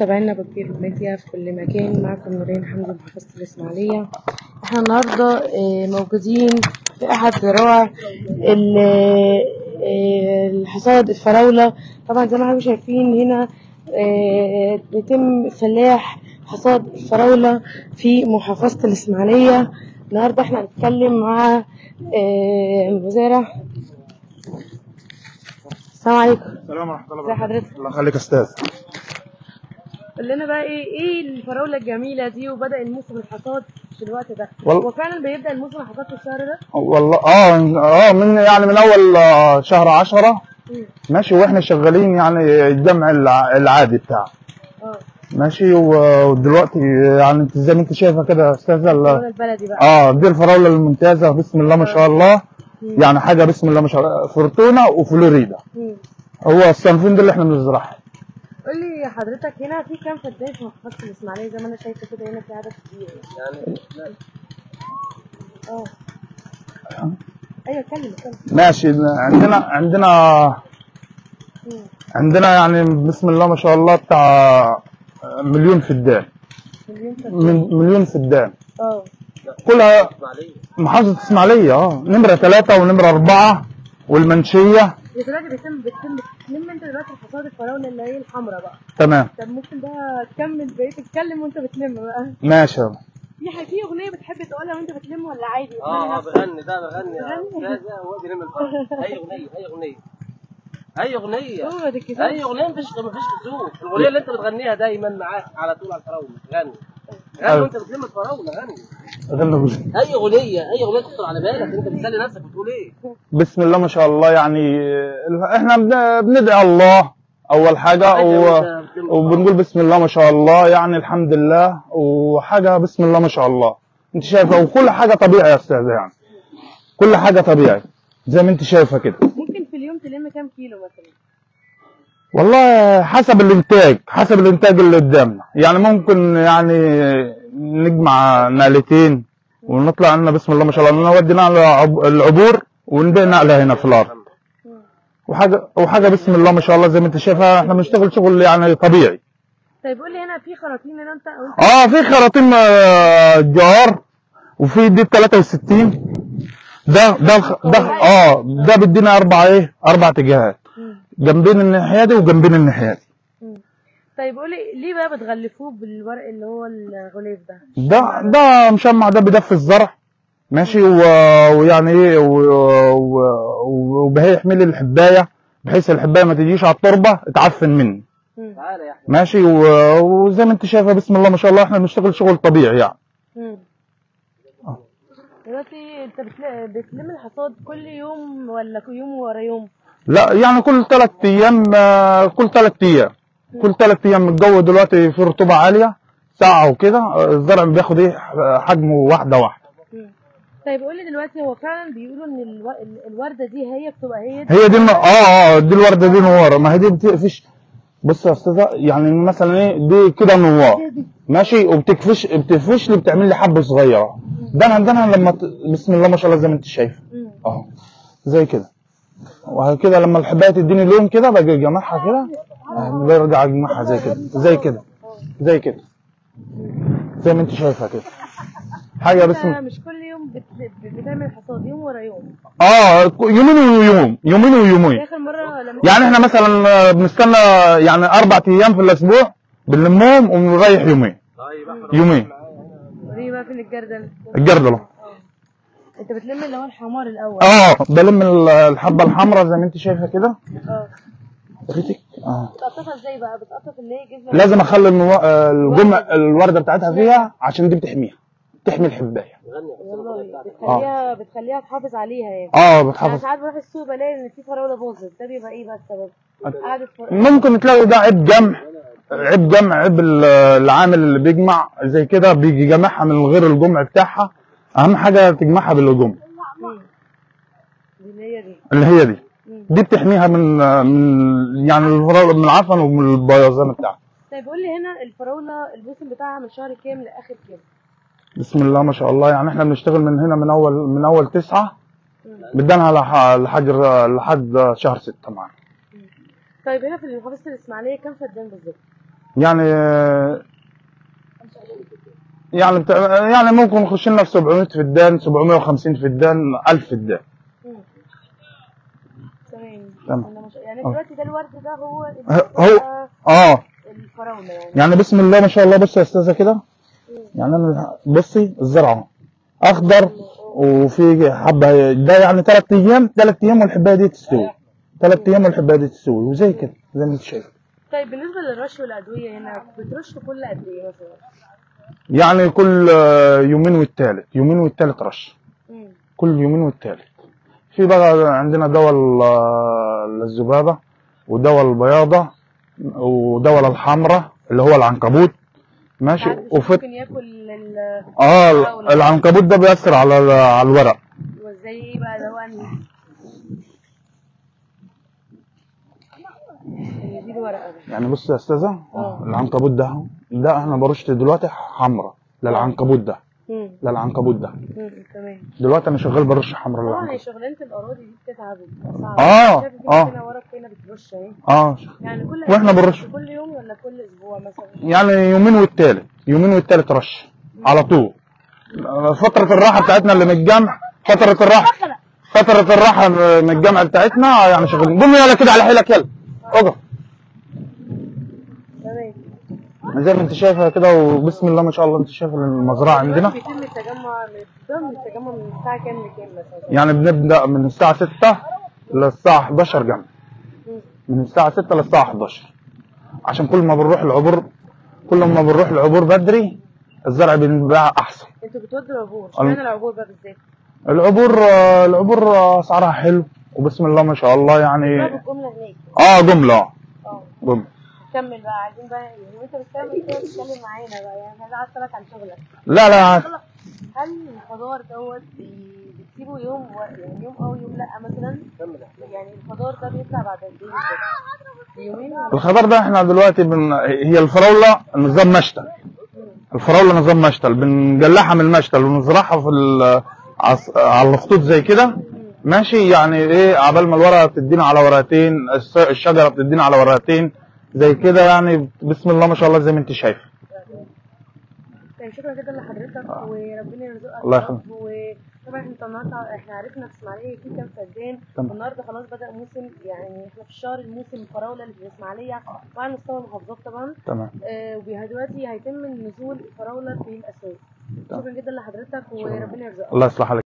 متابعينا بكبير ميديا في كل مكان معكم نورين حمدي من محافظة الإسماعيلية احنا النهاردة آه، موجودين في أحد روع ال- آه، الحصاد الفراولة طبعا زي ما احنا شايفين هنا آه، بيتم فلاح حصاد الفراولة في محافظة الإسماعيلية النهاردة احنا هنتكلم مع آه، المزارع السلام عليكم السلام ورحمة الله ازي حضرتك الله يخليك يا استاذ قول لنا بقى ايه ايه الفراوله الجميله دي وبدا الموسم الحصاد في الوقت ده وال- هو فعلا بيبدا الموسم الحصاد في الشهر ده والله اه اه من يعني من اول آه، شهر عشرة مم. ماشي واحنا شغالين يعني الجمع الع- العادي بتاعه اه ماشي و- ودلوقتي يعني انت زي ما انت شايفه كده يا استاذه ال- الفراوله البلدي بقى اه دي الفراوله الممتازه بسم الله ما شاء الله مم. يعني حاجه بسم الله ما شاء الله فورتونا وفلوريدا مم. هو الصنفين دول اللي احنا بنزرعهم قول لي حضرتك هنا في كام فدان في محافظه الاسماعيليه زي ما انا شايفه كده هنا في عدد كبير يعني اه ايوه اتكلم اتكلم ماشي عندنا عندنا مم. عندنا يعني بسم الله ما شاء الله بتاع مليون فدان مليون فدان من مليون فدان اه كلها محافظة اسماعيلية اه نمرة ثلاثة ونمرة أربعة والمنشية دلوقتي بيتم بتتم بتلم انت دلوقتي حصاد الفراوله اللي هي الحمراء بقى تمام طب ممكن بقى تكمل بقيت تتكلم وانت بتلم بقى ماشي يلا. في حاجة في اغنيه بتحب تقولها وانت بتلم ولا عادي اه اه بتغني بغني ده بغني يا بغني؟ استاذه هو بيلم الفرح اي اغنيه اي اغنيه اي اغنيه هو ده كده اي اغنيه مفيش مفيش كسوف الاغنيه اللي انت بتغنيها دايما معاك على طول على الفراوله غني غني أيوة. وانت بتلم الفراوله غني غنى قول. اي اغنيه اي اغنيه تخطر على بالك انت بتسالي نفسك بتقول ايه بسم الله ما شاء الله يعني ال- احنا بن- بندعي الله أول حاجة و... وبنقول بسم الله ما شاء الله يعني الحمد لله وحاجة بسم الله ما شاء الله انت شايفة وكل حاجة طبيعي يا أستاذة يعني كل حاجة طبيعي زي ما انت شايفة كده ممكن في اليوم تلم كام كيلو مثلا والله حسب الانتاج حسب الانتاج اللي قدامنا يعني ممكن يعني نجمع نقلتين ونطلع لنا بسم الله ما شاء الله نودي نقله عب- العبور ونبيع نقله هنا في الارض وحاجه وحاجه بسم الله ما شاء الله زي ما انت شايفها احنا بنشتغل شغل يعني طبيعي طيب قول لي هنا في خراطيم هنا انت وانت اه في خراطيم آه، جار وفي دي 63 ده ده الخ- ده اه ده بيدينا اربع ايه اربع اتجاهات مم. جنبين الناحيه دي وجنبين الناحيه دي مم. طيب قول لي ليه بقى بتغلفوه بالورق اللي هو الغلاف ده ده ده مشمع ده بيدفي الزرع ماشي و- ويعني ايه و- و- وبيحمل الحبايه بحيث الحبايه ما تجيش على التربه تعفن مني مم. تعالى يا احمد ماشي و- وزي ما انت شايفه بسم الله ما شاء الله احنا بنشتغل شغل طبيعي يعني مم. دلوقتي انت بتل- بتلم الحصاد كل يوم ولا كل يوم ورا يوم لا يعني كل ثلاث ايام آه، كل ثلاث ايام كل ثلاث ايام الجو دلوقتي في رطوبه عاليه ساعه وكده آه، الزرع بياخد ايه حجمه واحده واحده مم. طيب قول لي دلوقتي هو فعلا بيقولوا ان الو... ال- الورده دي هي بتبقى هي هي دي الم- اه اه دي الورده دي نوار ما هي دي بتقفش بص يا استاذه يعني مثلا ايه دي كده نوار ماشي وبتكفش بتكفش لي بتعمل لي حبه صغيره ده انا ده انا لما ت... بسم الله ما شاء الله زي ما انت شايف مم. اه زي كده وكده لما الحبايه تديني لون كده باجي اجمعها كده آه، برجع اجمعها زي كده زي كده زي كده زي ما انت شايفها كده حاجه بسم انت مش كل يوم بت... بتعمل حصاد يوم ورا يوم اه يومين ويوم يومين ويومين اخر مره لما يعني احنا مثلا آه، بنستنى يعني اربع ايام في الاسبوع بنلمهم ونريح يومين طيب احمد يومين وريه بقى فين الجردل الجردله انت بتلم اللي هو الحمار الاول اه بلم ال- الحبه الحمراء زي ما انت شايفه كده اه ريتك اه بتقطفها ازاي بقى بتقطف اللي هي جذر لازم اخلي النو- آه، الجمع الورده بتاعتها فيها عشان دي بتحميها تحمي الحبايه غني يا أستاذ والله الأغنية بتاعتك. بتخليها بتخليها تحافظ عليها يعني اه يعني بتحافظ ساعات بروح السوق بلاقي ان في فراوله باظت ده بيبقى ايه بقى السبب؟ قعدت فر... ممكن تلاقي ده عيب جمع عيب جمع عيب ال- العامل اللي بيجمع زي كده بيجي جمعها من غير الجمع بتاعها اهم حاجه تجمعها بالجمع مم. دي اللي هي دي اللي هي دي مم. دي بتحميها من من يعني الفراولة- من العفن ومن البياضان بتاعها طيب قول لي هنا الفراوله الموسم بتاعها من شهر كام لاخر كام؟ بسم الله ما شاء الله يعني احنا بنشتغل من هنا من اول من اول تسعة بدنا لح- لحد لحد شهر ستة معانا طيب هنا في محافظه الاسماعيليه كام فدان بالظبط؟ يعني يعني بتاع يعني ممكن نخش لنا في 700 فدان 750 فدان 1000 فدان مم. تمام تمام. أنا مش- يعني آه. دلوقتي ده الورد ده هو هو اه الفراولة يعني يعني بسم الله ما شاء الله بص يا استاذه كده يعني انا بصي الزرعه اخضر وفي حبه ده يعني ثلاث ايام ثلاث ايام والحبايه دي تستوي ثلاث ايام والحبايه دي تستوي وزي كده زي ما انت شايف طيب بالنسبة للرش والأدوية هنا بترش كل قد إيه مثلا؟ يعني كل آه، يومين والتالت يومين والتالت رش مم. كل يومين والتالت في بقى عندنا دواء ال- الذبابه ودواء البياضه ودواء الحمراء اللي هو العنكبوت ماشي ساعات مش وفي ممكن ياكل ال اه ال- العنكبوت ده بيأثر على ال- على الورق وازاي ايه بقى ده هو انهي؟ هي دي الورقة ده يعني بص يا استاذه آه. العنكبوت ده ده انا برشت دلوقتي حمراء للعنكبوت ده مم. للعنكبوت ده مم. تمام دلوقتي انا شغال برش حمراء طبعا هي للعنكبوت شغلانة الأراضي دي بتتعب وبتبقى صعبة آه، شايف دي آه. هنا ورق هنا بترش اهي اه يعني كل وإحنا قد إيه؟ بنرش. كل يوم ولا كل أسبوع مثلا؟ يعني يومين والتالت يومين والتالت رش على طول فترة الراحة بتاعتنا اللي من الجامع فترة الراحة فترة الراحة من الجامعة بتاعتنا يعني شغالين قوم يلا كده على حيلك يلا اقف تمام زي ما انت شايفها كده وبسم الله ما شاء الله انت شايف المزرعة عندنا دلوقتي بيتم التجمع بيتم التجمع من الساعة كام لكام مثلا؟ يعني بنبدأ من الساعة 6 للساعة 11 جمع مم. من الساعة 6 للساعة 11 عشان كل ما بنروح العبور كل ما بنروح العبور بدري الزرع بينباع أحسن انتوا بتودوا العبور اشمعنى العبور بقى بالذات؟ العبور آه، العبور آه، أسعارها حلو وبسم الله ما شاء الله بقى يعني بالجملة هناك اه جملة آه، اه جملة كمل بقى عايزين بقى يعني وانت بتكمل كده تتكلم معانا بقى يعني انا عايز اسالك عن شغلك لا لا هل الخضار دوت بي- بتسيبه يوم و... يعني يوم او يوم لا مثلا يعني الخضار ده بيطلع بعد قد ايه بالظبط؟ يومين ولا الخضار ده احنا دلوقتي بن... هي الفراولة نظام مشتل الفراولة نظام مشتل بنجلعها من المشتل ونزرعها في ال... عص- على الخطوط زي كده ماشي يعني ايه عبال ما الورقة بتدينا على ورقتين الس- الشجرة بتدينا على ورقتين زي كده يعني بسم الله ما شاء الله زي ما انت شايف طيب شكرا جدا لحضرتك وربنا يرزقك الله يا رب. يخليك. وطبعا انت النهارده احنا عرفنا في اسماعيليه في كام فدان تمام. والنهارده خلاص بدا موسم يعني احنا في الشهر الموسم الفراوله اللي في الاسماعيليه وعلى مستوى المحافظات طبعا تمام آه، ودلوقتي هيتم نزول الفراوله في الاسواق تمام. شكرا جدا لحضرتك وربنا يرزقك الله يصلح حالك